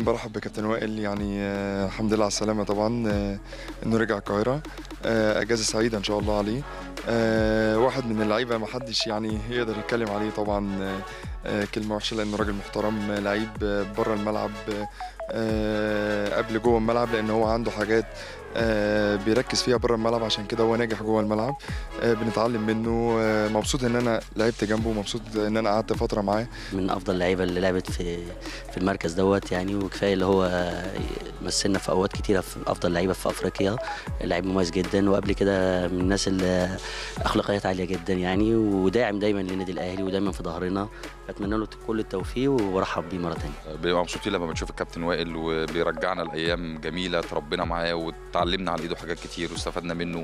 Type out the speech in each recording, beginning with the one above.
طبعا برحب بكابتن وائل يعني آه، الحمد لله على السلامه طبعا آه، انه رجع القاهره آه، اجازه سعيده ان شاء الله عليه آه، واحد من اللعيبه ما حدش يعني يقدر يتكلم عليه طبعا آه، آه، كلمه وحشه لانه راجل محترم آه، لعيب آه، بره الملعب آه، آه، قبل جوه الملعب لان هو عنده حاجات آه، بيركز فيها بره الملعب عشان كده هو ناجح جوه الملعب آه، بنتعلم منه آه، مبسوط ان انا لعبت جنبه مبسوط ان انا قعدت فتره معاه من افضل اللعيبه اللي لعبت في في المركز دوت يعني وكفايه اللي هو مثلنا في اوقات كتيره في افضل لعيبه في افريقيا لعيب مميز جدا وقبل كده من الناس اللي اخلاقيات عاليه جدا يعني وداعم دايما للنادي الاهلي ودايما في ظهرنا اتمنى له كل التوفيق وارحب بيه مره ثانيه بنبقى مبسوطين لما بنشوف الكابتن وائل وبيرجعنا لايام جميله تربينا معاه وتعلمنا على ايده حاجات كتير واستفدنا منه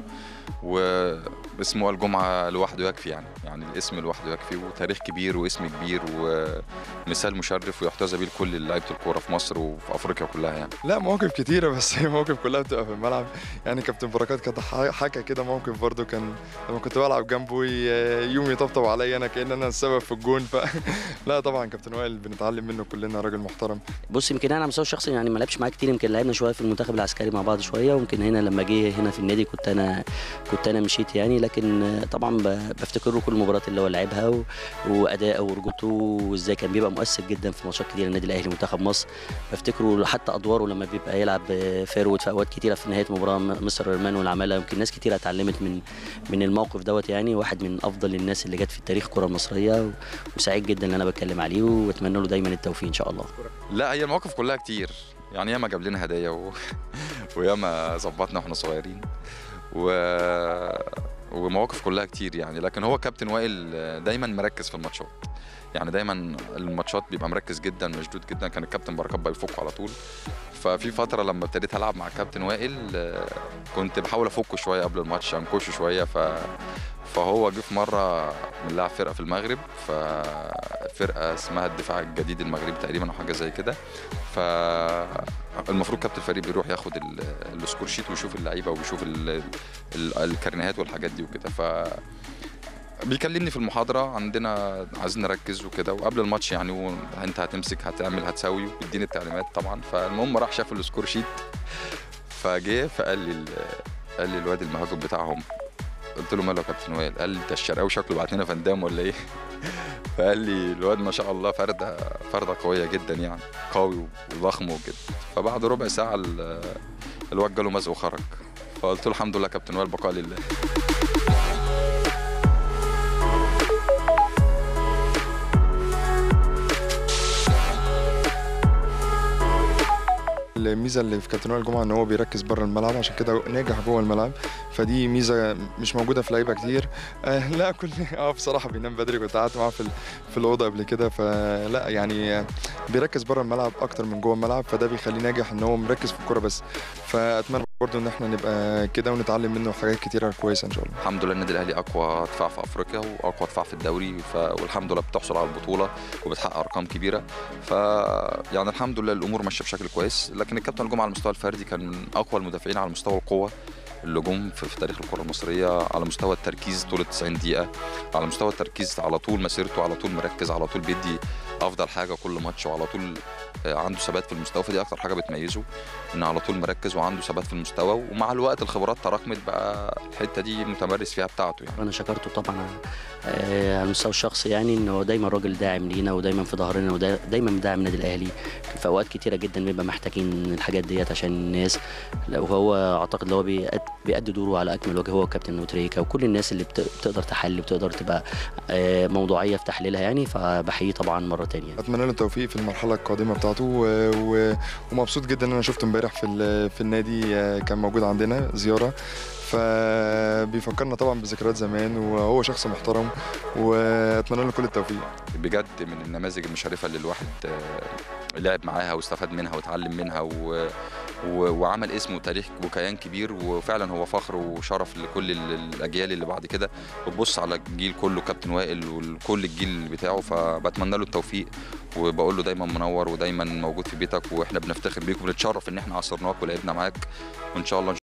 واسمه الجمعه لوحده يكفي يعني يعني الاسم لوحده يكفي وتاريخ كبير واسم كبير ومثال مشرف ويحتذى بيه لكل لعيبه الكوره في مصر وفي افريقيا كلها يعني لا مواقف كتيرة بس هي مواقف كلها بتبقى في الملعب يعني كابتن بركات كان ح- حكى كده موقف برضو كان لما كنت بلعب جنبه ي- يوم يطبطب عليا انا كأن انا السبب في الجون ف لا طبعا كابتن وائل بنتعلم منه كلنا راجل محترم بص يمكن انا على المستوى الشخصي يعني ما لعبش معاه كتير يمكن لعبنا شويه في المنتخب العسكري مع بعض شويه ويمكن هنا لما جه هنا في النادي كنت انا كنت انا مشيت يعني لكن طبعا ب- بفتكر له كل المباريات اللي هو لعبها و- واداءه ورجولته وازاي كان بيبقى مؤثر جدا في ماتشات كتير النادي الاهلي ومنتخب مصر بفتكره حتى ادواره لما بيبقى يلعب فيرود في اوقات كتيره في نهايه مباراه م- مستر ارمان والعماله يمكن ناس كتيره اتعلمت من من الموقف دوت يعني واحد من افضل الناس اللي جت في تاريخ الكره المصريه و- وسعيد جدا ان انا بتكلم عليه واتمنى له دايما التوفيق ان شاء الله لا هي المواقف كلها كتير يعني ياما جاب لنا هدايا و... وياما ظبطنا واحنا صغيرين و... ومواقف كلها كتير يعني لكن هو كابتن وائل دايما مركز في الماتشات يعني دايما الماتشات بيبقى مركز جدا مشدود جدا كان الكابتن بركات بيفك على طول ففي فتره لما ابتديت العب مع كابتن وائل آه، كنت بحاول افكه شويه قبل الماتش انكشه شويه ف فهو جه في مره بنلعب فرقه في المغرب ففرقه اسمها الدفاع الجديد المغربي تقريبا او حاجه زي كده فالمفروض كابتن الفريق بيروح ياخد ال- السكور شيت ويشوف اللعيبه ويشوف ال- ال- الكارنيهات والحاجات دي وكده ف بيكلمني في المحاضرة عندنا عايزين نركز وكده وقبل الماتش يعني و- انت هتمسك هتعمل هتسوي ويديني التعليمات طبعا فالمهم راح شاف السكور شيت فجه فقال لي ال- قال لي الواد المهاجم بتاعهم قلت له ماله يا كابتن وائل قال لي ده الشرقاوي شكله بعت لنا فندام ولا ايه فقال لي الواد ما شاء الله فرده فرده قويه جدا يعني قوي وضخم وكده فبعد ربع ساعه ال- الواد جاله مزق وخرج فقلت له الحمد لله كابتن وائل بقاء لله الميزه اللي في كابتن وائل جمعه ان هو بيركز بره الملعب عشان كده ناجح جوه الملعب فدي ميزه مش موجوده في لعيبه كتير آه لا كل اه بصراحه بينام بدري كنت قعدت معاه في ال- في الاوضه قبل كده فلا يعني آه، بيركز بره الملعب اكتر من جوه الملعب فده بيخليه ناجح ان هو مركز في الكوره بس فاتمنى برضه ان احنا نبقى كده ونتعلم منه حاجات كتيره كويسه ان شاء الله الحمد لله النادي الاهلي اقوى دفاع في افريقيا واقوى دفاع في الدوري ف... والحمد لله بتحصل على البطوله وبتحقق ارقام كبيره ف يعني الحمد لله الامور ماشيه بشكل كويس لكن الكابتن الجمعه على المستوى الفردي كان من اقوى المدافعين على مستوى القوه اللي جم في, في تاريخ الكره المصريه على مستوى التركيز طول 90 دقيقه على مستوى التركيز على طول مسيرته على طول مركز على طول بيدي افضل حاجه كل ماتش وعلى طول آه، عنده ثبات في المستوى فدي اكتر حاجه بتميزه ان على طول مركز وعنده ثبات في المستوى ومع الوقت الخبرات تراكمت بقى الحته دي متمرس فيها بتاعته يعني انا شكرته طبعا آه، على المستوى الشخصي يعني ان هو دايما راجل داعم لينا ودايما في ظهرنا ودايما مدعم النادي الاهلي في اوقات كتيره جدا بنبقى محتاجين الحاجات ديت عشان الناس لو هو اعتقد اللي هو بيأد- بيأدي دوره على اكمل وجه هو وكابتن نوتريكا وكل الناس اللي بت- بتقدر تحل بتقدر تبقى آه، موضوعيه في تحليلها يعني فبحييه طبعا مره تانية اتمنى له التوفيق في المرحله القادمه بتاعته و... و... ومبسوط جدا ان انا شفته امبارح في ال... في النادي آه، كان موجود عندنا زياره فبيفكرنا طبعا بذكريات زمان وهو شخص محترم واتمنى له كل التوفيق بجد من النماذج المشرفه اللي الواحد آه، لعب معاها واستفاد منها وتعلم منها و... و... وعمل اسم وتاريخ وكيان كبير وفعلا هو فخر وشرف لكل ال- الاجيال اللي بعد كده وتبص على الجيل كله كابتن وائل وكل الجيل بتاعه فبتمنى له التوفيق وبقول له دايما منور ودايما موجود في بيتك واحنا بنفتخر بيك وبنتشرف ان احنا عصرناك ولعبنا معاك وان شاء الله